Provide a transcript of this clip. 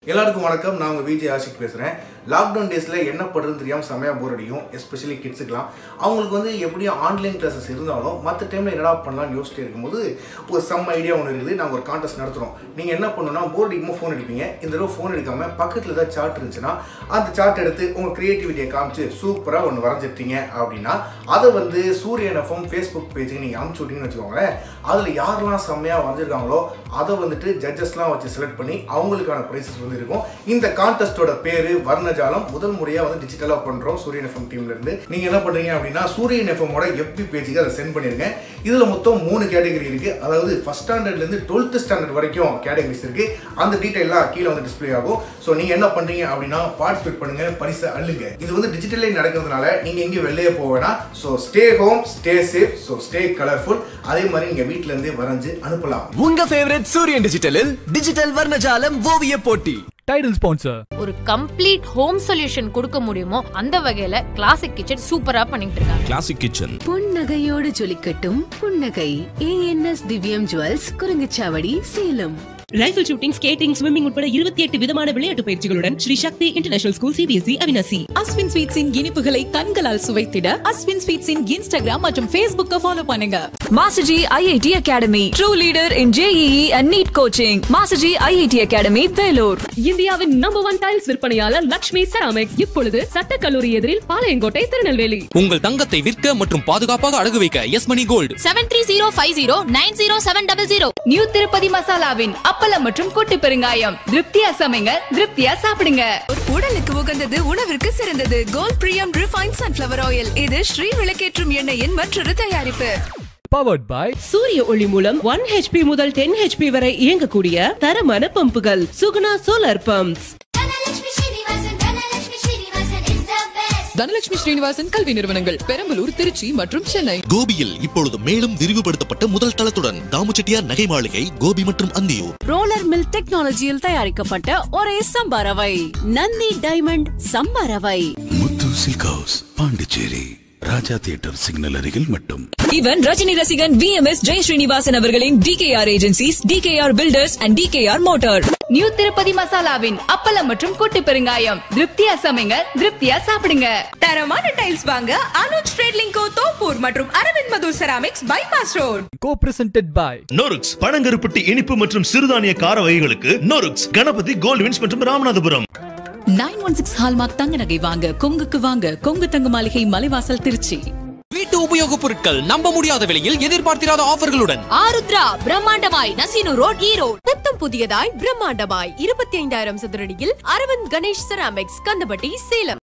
எல்லாருக்கும் வணக்கம் நான் உங்கள் விஜய் ஆஷிக் பேசுகிறேன் லாக்டவுன் டேஸில் என்ன பண்ணுறதுன்னு தெரியாமல் செமையாக போர் அடிக்கும் எஸ்பெஷலி கிட்ஸுக்கெலாம் அவங்களுக்கு வந்து எப்படியும் ஆன்லைன் கிளாஸஸ் இருந்தாலும் மற்ற டைமில் என்னடா பண்ணலாம்னு யோசிச்சுட்டு இருக்கும்போது ஒரு சம் ஐடியா ஒன்று இருக்குது நாங்கள் ஒரு கான்டெஸ்ட் நடத்துகிறோம் நீங்கள் என்ன பண்ணணும்னா போர் அடிக்கும்போது ஃபோன் எடுப்பீங்க இந்த தடவை ஃபோன் எடுக்காமல் பக்கத்தில் ஏதாவது சார்ட் இருந்துச்சுன்னா அந்த சார்ட் எடுத்து உங்கள் க்ரியேட்டிவிட்டியை காமிச்சு சூப்பராக ஒன்று வரைஞ்சிட்டீங்க அப்படின்னா அதை வந்து சூரியன் எஃப்எம் ஃபேஸ்புக் பேஜுக்கு நீங்கள் அனுப்பிச்சு விட்டீங்கன்னு வச்சுக்கோங்களேன் அதில் யாரெல்லாம் செம்மையாக வரைஞ்சிருக்காங்களோ அதை வந்துட்டு ஜட்ஜஸ்லாம் வச்சு செலக்ட் பண்ணி அவங்களுக்கான ப்ரைஸஸ் வந்து இருக்கும் இந்த கான்டெஸ்ட்டோட பேரு வர்ணஜாலம் முதல் முறையாக வந்து டிஜிட்டலாக பண்ணுறோம் சூரியன் எஃப்எம் டீம்ல இருந்து நீங்கள் என்ன பண்ணுறீங்க அப்படின்னா சூரியன் எஃப்எம்மோட எஃபி பேஜுக்கு அதை சென்ட் பண்ணிருங்க இதில் மொத்தம் மூணு கேட்டகரி இருக்கு அதாவது ஃபஸ்ட் ஸ்டாண்டர்ட்லேருந்து டுவெல்த் ஸ்டாண்டர்ட் வரைக்கும் கேட்டகரிஸ் இருக்கு அந்த டீட்டெயிலாம் கீழே வந்து டிஸ்ப்ளே ஆகும் ஸோ நீங்கள் என்ன பண்ணுறீங்க அப்படின்னா பார்ட்டிசிபேட் பண்ணுங்க பரிசை அள்ளுங்க இது வந்து டிஜிட்டலே நடக்கிறதுனால நீங்கள் எங்கேயும் வெளியே போக வேணாம் so stay home stay safe so stay colourful அதே மாதிரி நீங்கள் வீட்டில இருந்தே வரைஞ்சு அனுப்பலாம் உங்க ஃபேவரட் சூரியன் டிஜிட்டலில் டிஜிட்டல் வர்ணஜாலம் ஓவிய போட்டி டைட்டில் ஸ்பான்சர் ஒரு கம்ப்ளீட் ஹோம் சொல்யூஷன் கொடுக்க முடியுமோ அந்த வகையில கிளாசிக் கிச்சன் சூப்பரா பண்ணிட்டு இருக்காங்க கிளாசிக் கிச்சன் புன்னகையோடு ஜொலிக்கட்டும் புன்னகை ANS Divyam jewels Kuranguchavadi Salem rifle shooting skating swimming உட்பட இருபத்தி எட்டு விதமான விளையாட்டு பயிற்சிகளுடன் Sri Sakthi international school CBSE Avinashi Aswin ஸ்வீட்ஸின் இனிப்புகளை கண்களால் சுவைத்திட அஸ்வின் ஸ்வீட்ஸின் இன்ஸ்டாகிராம் மற்றும் ஃபேஸ்புக்க ஃபாலோ பண்ணுங்க Masterji IIT academy true leader in JEE and NEET coaching Masterji IIT academy Vellore இந்தியாவின் நம்பர் ஒன் டைல்ஸ் விற்பனையாளர் லட்சுமி செராமிக்ஸ் இப்பொழுது சட்டக்கல்லூரி எதிரில் பாளையங்கோட்டை திருநெல்வேலி உங்கள் தங்கத்தை விற்க மற்றும் பாதுகாப்பாக அடகு வைக்க S money gold seven three zero five zero nine zero seven double zero new Tirupati மசாலாவின் அப்பளம் மற்றும் கூட்டு பெருங்காயம் திருப்தியா சமைங்க திருப்தியா சாப்பிடுங்க உடலுக்கு உகந்தது உணவிற்கு சிறந்தது கோல்ட் பிரியம் ரிஃபைன் சன்ஃபிளவர் ஆயில் இது ஸ்ரீ விளக்கேற்றும் எண்ணெயின் மற்றொரு தயாரிப்பு பவர்ட் பை சூரிய ஒளி மூலம் ஒன் ஹெச்பி முதல் டென் ஹெச்பி வரை இயங்கக்கூடிய தரமான பம்புகள் சுகுணா சோலார் பம்ப்ஸ் தனலட்சுமி ஸ்ரீனிவாசன் கல்வி நிறுவனங்கள் பெரம்பலூர் திருச்சி மற்றும் சென்னை கோபியில் இப்பொழுது மேலும் விரிவுபடுத்தப்பட்ட முதல் தளத்துடன் தாமுச்செட்டியார் நகை மாளிகை கோபி மற்றும் அந்தியூர் ரோலர் மில் டெக்னாலஜியில் தயாரிக்கப்பட்ட ஒரே சம்பாரவை நந்தி டைமண்ட் சம்பாரவை Muthu silk house Pondicherry Raja theatre signal அருகில் மட்டும் இவன் ரஜினி ரசிகன் V M S Jai Srinivasan அவர்களின் TKR agencies TKR builders and TKR motor new Tirupati மசாலாவின் அப்பளம் மற்றும் கூட்டு பெருங்காயம் திருப்தியா சமைங்க திருப்தியா சாப்பிடுங்க தரமான டைல்ஸ் வாங்க அனுஜ் ட்ரேட்லிங்கோ தோப்பூர் மற்றும் Aravind Madhu ceramics bypass road co presented by நொருக்ஸ் பனங்கருப்பட்டி இனிப்பு மற்றும் சிறுதானிய கார வகைகளுக்கு நொருக்ஸ் கணபதி கோல்ட்வின்ஸ் மற்றும் Ramanathapuram nine one six hallmark தங்க நகை வாங்க கொங்குக்கு வாங்க கொங்கு தங்க மாளிகை மலைவாசல் திருச்சி வீட்டு உபயோகப் பொருட்கள் நம்ப முடியாத விலையில் எதிர்பார்த்திராத ஆஃபர்களுடன் ஆருத்ரா பிரம்மாண்டமாய் நசீனு ரோட் ஈரோடு புத்தம் புதியதாய் பிரம்மாண்டமாய் இருபத்தி ஐந்தாயிரம் சதுரடியில் அரவிந்த் கணேஷ் செராமிக்ஸ் கந்தபட்டி சேலம்